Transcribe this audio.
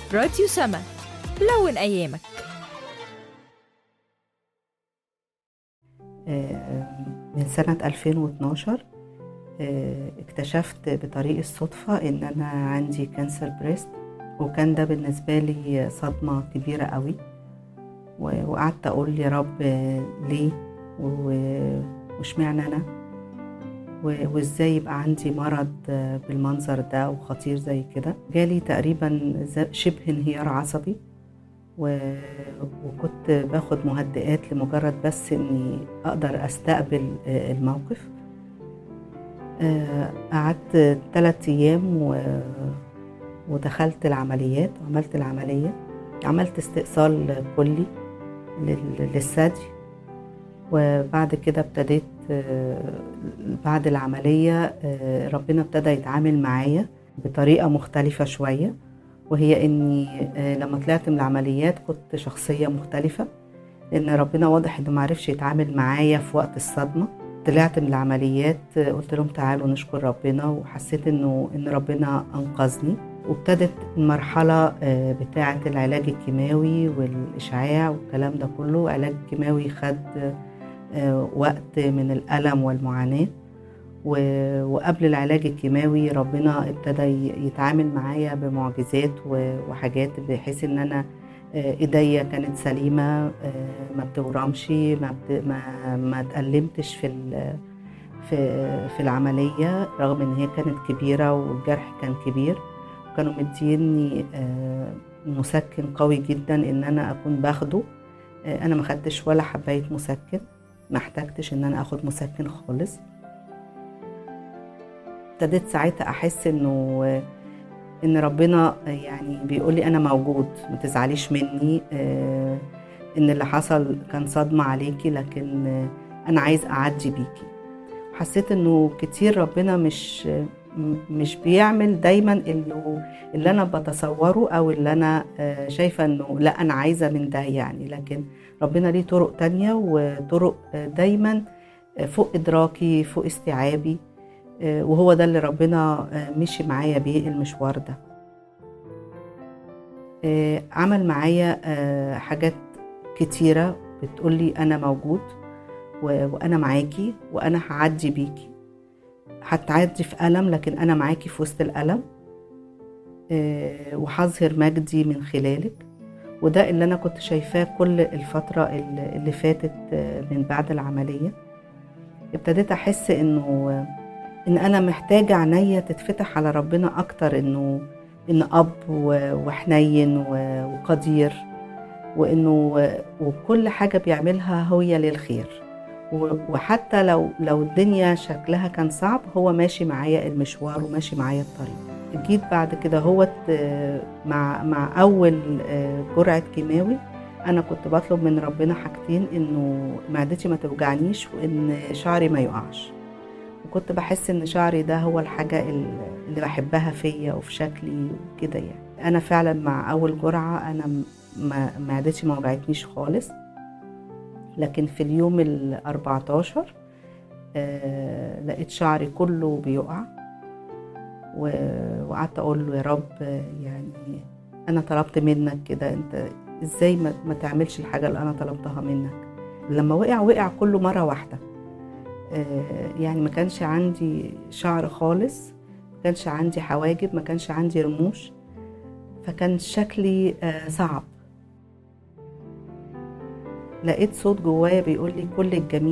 راديو سما لون أيامك من سنة 2012 آه، اكتشفت بطريق الصدفة إن أنا عندي كانسر بريست وكان ده بالنسبة لي صدمة كبيرة قوي و- وقعدت أقول يا رب آه، ليه و- واشمعنى أنا و- وإزاي يبقى عندي مرض آه، بالمنظر ده وخطير زي كده جالي تقريبا ز- شبه انهيار عصبي و... وكنت باخد مهدئات لمجرد بس اني اقدر استقبل آه، الموقف آه، قعدت ثلاثة ايام و... ودخلت العمليات وعملت العملية عملت استئصال كلي لل- للثدي وبعد كده ابتديت آه، بعد العملية آه، ربنا ابتدى يتعامل معايا بطريقة مختلفة شوية وهي اني آه، لما طلعت من العمليات كنت شخصيه مختلفه لان ربنا واضح انه معرفش يتعامل معايا في وقت الصدمه طلعت من العمليات آه، قلت لهم تعالوا نشكر ربنا وحسيت انه ان ربنا انقذني وابتدت المرحله آه، بتاعه العلاج الكيماوي والاشعاع والكلام ده كله علاج كيماوي خد آه، وقت من الالم والمعاناه و- وقبل العلاج الكيماوي ربنا ابتدى ي- يتعامل معايا بمعجزات و- وحاجات بحيث ان انا آه، ايديا كانت سليمه آه، ما بتورمش ما بت... ما ما اتألمتش في ال... في في العمليه رغم ان هي كانت كبيره والجرح كان كبير كانوا مديني آه، مسكن قوي جدا ان انا اكون باخده آه، انا ما خدتش ولا حبايه مسكن ما احتجتش ان انا اخد مسكن خالص ابتديت ساعتها احس انه ان ربنا يعني بيقول لي انا موجود ما تزعليش مني آه، ان اللي حصل كان صدمه عليكي لكن آه، انا عايز اعدي بيكي حسيت انه كتير ربنا مش م- مش بيعمل دايما اللي, اللي انا بتصوره او اللي انا آه، شايفه انه لا انا عايزه من ده يعني لكن ربنا ليه طرق تانية وطرق آه، دايما آه، فوق ادراكي فوق استيعابي آه، وهو ده اللي ربنا آه، مشي معايا بيه المشوار ده آه، عمل معايا آه، حاجات كتيرة بتقولي أنا موجود و- وأنا معاكي وأنا هعدي بيكي هتعدي في ألم لكن أنا معاكي في وسط الألم آه، وهظهر مجدي من خلالك وده اللي أنا كنت شايفاه كل الفترة اللي اللي فاتت آه، من بعد العملية ابتديت أحس إنه ان انا محتاجه عينيا تتفتح على ربنا اكتر انه ان اب و- وحنين و- وقدير وانه وكل حاجه بيعملها هي للخير و- وحتى لو لو الدنيا شكلها كان صعب هو ماشي معايا المشوار وماشي معايا الطريق جيت بعد كده هو مع مع اول آه، جرعه كيماوي انا كنت بطلب من ربنا حاجتين انه معدتي ما توجعنيش وان شعري ما يقعش وكنت بحس ان شعري ده هو الحاجة اللي بحبها فيا وفي شكلي وكده يعني انا فعلا مع اول جرعة انا م- ما معدتي ما وجعتنيش خالص لكن في اليوم ال 14 آه لقيت شعري كله بيقع و- وقعدت اقول له يا رب آه، يعني انا طلبت منك كده انت ازاي ما, ما تعملش الحاجة اللي انا طلبتها منك لما وقع وقع كله مرة واحدة آه، يعني ما كانش عندي شعر خالص ما كانش عندي حواجب ما كانش عندي رموش فكان شكلي آه، صعب لقيت صوت جوايا بيقول لي كل الجميل